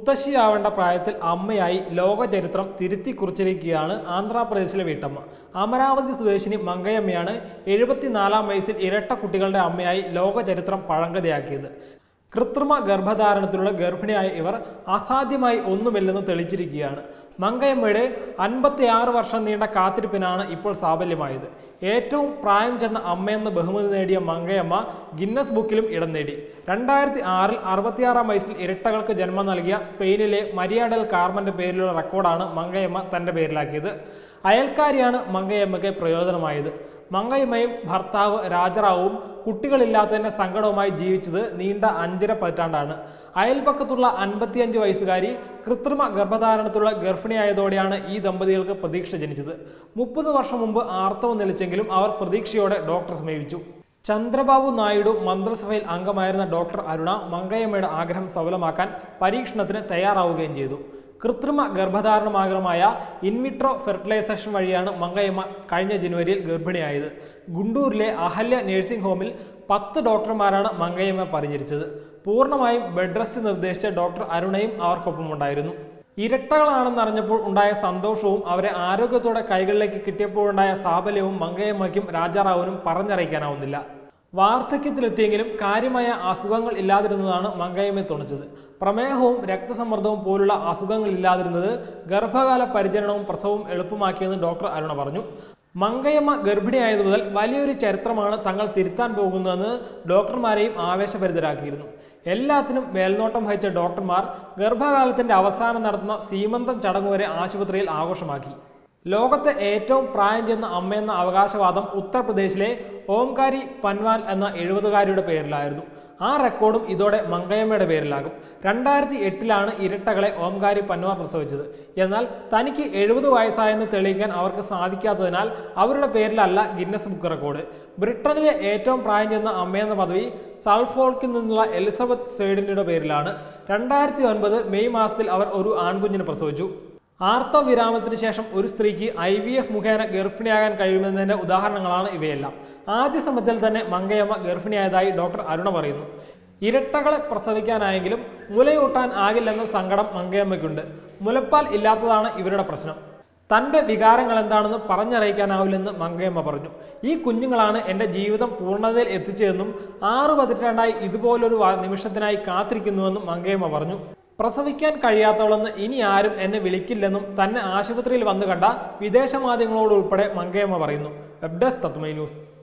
മുത്തശ്ശിയാവേണ്ട പ്രായത്തിൽ അമ്മയായി ലോക ചരിത്രം തിരുത്തി കുറിച്ചിരിക്കുകയാണ് ആന്ധ്രാപ്രദേശിലെ വീട്ടമ്മ അമരാവതി സ്വദേശിനി മങ്കയമ്മയാണ് എഴുപത്തിനാലാം വയസ്സിൽ ഇരട്ട കുട്ടികളുടെ അമ്മയായി ലോക ചരിത്രം പഴങ്കതയാക്കിയത് കൃത്രിമ ഗർഭധാരണത്തിലൂടെ ഗർഭിണിയായ ഇവർ അസാധ്യമായി ഒന്നുമില്ലെന്ന് തെളിയിച്ചിരിക്കുകയാണ് മങ്കയമ്മയുടെ അൻപത്തിയാറ് വർഷം നീണ്ട കാത്തിരിപ്പിനാണ് ഇപ്പോൾ സാഫല്യമായത് ഏറ്റവും പ്രായം ചെന്ന അമ്മയെന്ന ബഹുമതി നേടിയ മങ്കയമ്മ ഗിന്നസ് ബുക്കിലും ഇടം നേടി രണ്ടായിരത്തി ആറിൽ അറുപത്തിയാറാം വയസ്സിൽ ഇരട്ടകൾക്ക് ജന്മം നൽകിയ സ്പെയിനിലെ മരിയാഡൽ കാർമന്റെ പേരിലുള്ള റെക്കോർഡാണ് മങ്കയമ്മ തന്റെ പേരിലാക്കിയത് അയൽക്കാരിയാണ് മങ്കയമ്മയ്ക്ക് പ്രയോജനമായത് മങ്കയമ്മയും ഭർത്താവ് രാജറാവും കുട്ടികളില്ലാത്തതിന്റെ സങ്കടവുമായി ജീവിച്ചത് നീണ്ട അഞ്ചര പതിറ്റാണ്ടാണ് അയൽപക്കത്തുള്ള അൻപത്തിയഞ്ച് വയസ്സുകാരി കൃത്രിമ ഗർഭധാരണത്തിലുള്ള ഗർഭിണിയായതോടെയാണ് ഈ ദമ്പതികൾക്ക് പ്രതീക്ഷ ജനിച്ചത് മുപ്പത് വർഷം മുമ്പ് ആർത്തവം നിലച്ചെങ്കിലും അവർ പ്രതീക്ഷയോടെ ഡോക്ടറെ സമീപിച്ചു ചന്ദ്രബാബു നായിഡു മന്ത്രിസഭയിൽ അംഗമായിരുന്ന ഡോക്ടർ അരുണ മങ്കയമ്മയുടെ ആഗ്രഹം സഫലമാക്കാൻ പരീക്ഷണത്തിന് തയ്യാറാവുകയും ചെയ്തു കൃത്രിമ ഗർഭധാരണമാഗ്രഹമായ ഇൻവിട്രോ ഫെർട്ടിലൈസേഷൻ വഴിയാണ് മങ്കയമ്മ കഴിഞ്ഞ ജനുവരിയിൽ ഗർഭിണിയായത് ഗുണ്ടൂരിലെ അഹല്യ നഴ്സിംഗ് ഹോമിൽ പത്ത് ഡോക്ടർമാരാണ് മങ്കയമ്മ പരിചരിച്ചത് പൂർണ്ണമായും ബെഡ് റെസ്റ്റ് നിർദ്ദേശിച്ച ഡോക്ടർ അരുണയും അവർക്കൊപ്പമുണ്ടായിരുന്നു ഇരട്ടകളാണെന്നറിഞ്ഞപ്പോൾ ഉണ്ടായ സന്തോഷവും അവരെ ആരോഗ്യത്തോടെ കൈകളിലേക്ക് കിട്ടിയപ്പോഴുണ്ടായ സാഫല്യവും മങ്കയമ്മയ്ക്കും രാജാറാവുനും പറഞ്ഞറിയിക്കാനാവുന്നില്ല വാർദ്ധക്യത്തിലെത്തിയെങ്കിലും കാര്യമായ അസുഖങ്ങൾ ഇല്ലാതിരുന്നതാണ് മങ്കയമ്മയെ തുണച്ചത് പ്രമേഹവും രക്തസമ്മർദ്ദവും പോലുള്ള അസുഖങ്ങൾ ഇല്ലാതിരുന്നത് ഗർഭകാല പരിചരണവും പ്രസവവും എളുപ്പമാക്കിയെന്ന് ഡോക്ടർ അരുണ പറഞ്ഞു മങ്കയമ്മ ഗർഭിണിയായതു മുതൽ വലിയൊരു ചരിത്രമാണ് തങ്ങൾ തിരുത്താൻ പോകുന്നതെന്ന് ഡോക്ടർമാരെയും ആവേശഭരിതരാക്കിയിരുന്നു എല്ലാത്തിനും മേൽനോട്ടം വഹിച്ച ഡോക്ടർമാർ ഗർഭകാലത്തിന്റെ അവസാനം നടത്തുന്ന സീമന്തം ചടങ്ങ് വരെ ആശുപത്രിയിൽ ആഘോഷമാക്കി ലോകത്തെ ഏറ്റവും പ്രായം ചെന്ന അമ്മയെന്ന അവകാശവാദം ഉത്തർപ്രദേശിലെ ഓംകാരി പൻവാൽ എന്ന എഴുപതുകാരിയുടെ പേരിലായിരുന്നു ആ റെക്കോർഡും ഇതോടെ മങ്കയമ്മയുടെ പേരിലാകും രണ്ടായിരത്തി എട്ടിലാണ് ഇരട്ടകളെ ഓംകാരി പൻവാർ പ്രസവിച്ചത് എന്നാൽ തനിക്ക് എഴുപത് വയസ്സായെന്ന് തെളിയിക്കാൻ അവർക്ക് സാധിക്കാത്തതിനാൽ അവരുടെ പേരിലല്ല ഗിന്നസ് ബുക്ക് റെക്കോർഡ് ബ്രിട്ടനിലെ ഏറ്റവും പ്രായം ചെന്ന അമ്മയെന്ന പദവി സൾഫോൾക്കിൽ നിന്നുള്ള എലിസബത്ത് സേഡിനിയുടെ പേരിലാണ് രണ്ടായിരത്തി ഒൻപത് മെയ് മാസത്തിൽ അവർ ഒരു ആൺകുഞ്ഞിനെ പ്രസവിച്ചു ആർത്തവ വിരാമത്തിന് ശേഷം ഒരു സ്ത്രീക്ക് ഐ വി എഫ് മുഖേന ഗർഭിണിയാകാൻ കഴിയുമെന്നതിന്റെ ഉദാഹരണങ്ങളാണ് ഇവയെല്ലാം ആദ്യ സമയത്തിൽ തന്നെ മങ്കയമ്മ ഗർഭിണിയായതായി ഡോക്ടർ അരുണ പറയുന്നു ഇരട്ടകളെ പ്രസവിക്കാനായെങ്കിലും മുലയൂട്ടാൻ ആകില്ലെന്ന സങ്കടം മങ്കയമ്മയ്ക്കുണ്ട് മുലപ്പാൽ ഇല്ലാത്തതാണ് ഇവരുടെ പ്രശ്നം തൻ്റെ വികാരങ്ങൾ എന്താണെന്ന് പറഞ്ഞറിയിക്കാനാവില്ലെന്ന് മങ്കയമ്മ പറഞ്ഞു ഈ കുഞ്ഞുങ്ങളാണ് എൻ്റെ ജീവിതം പൂർണ്ണതയിൽ എത്തിച്ചതെന്നും ആറു പതിറ്റാണ്ടായി ഇതുപോലൊരു വ- നിമിഷത്തിനായി കാത്തിരിക്കുന്നുവെന്നും മങ്കയമ്മ പറഞ്ഞു പ്രസവിക്കാൻ കഴിയാത്തവളെന്ന് ഇനി ആരും എന്നെ വിളിക്കില്ലെന്നും തന്നെ ആശുപത്രിയിൽ വന്നു കണ്ട വിദേശ മാധ്യമങ്ങളോട് ഉൾപ്പെടെ മങ്കയമ്മ പറയുന്നു വെബ് ഡെസ്ക് തത്മൈ ന്യൂസ്